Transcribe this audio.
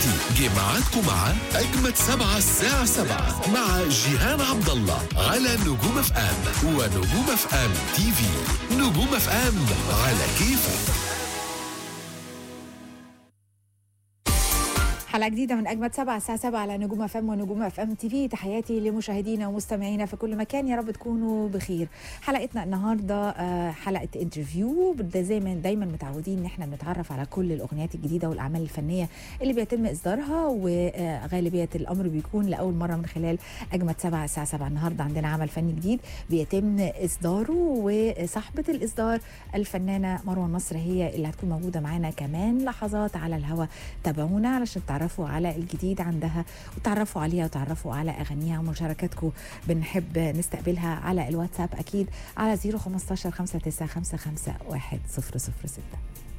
دلوقتي جه ميعادكم مع أجمد سبعة الساعة سبعة مع جيهان عبد الله على نجوم اف ام ونجوم اف ام تي في نجوم اف ام على كيفك حلقة جديدة من أجمد سبعة الساعة سبعة على نجوم اف ام ونجوم اف ام تي في تحياتي لمشاهدينا ومستمعينا في كل مكان يا رب تكونوا بخير حلقتنا النهاردة آه، حلقة انترفيو ده زي ما دايما متعودين ان احنا بنتعرف على كل الأغنيات الجديدة والأعمال الفنية اللي بيتم إصدارها وغالبية الأمر بيكون لأول مرة من خلال أجمد سبعة الساعة سبعة النهاردة عندنا عمل فني جديد بيتم إصداره وصاحبة الإصدار الفنانة مروة نصر هي اللي هتكون موجودة معانا كمان لحظات على الهوا تابعونا علشان تعرفوا على الجديد عندها وتعرفوا عليها وتعرفوا على اغانيها ومشاركاتكم بنحب نستقبلها على الواتساب اكيد على 015 5955 100 6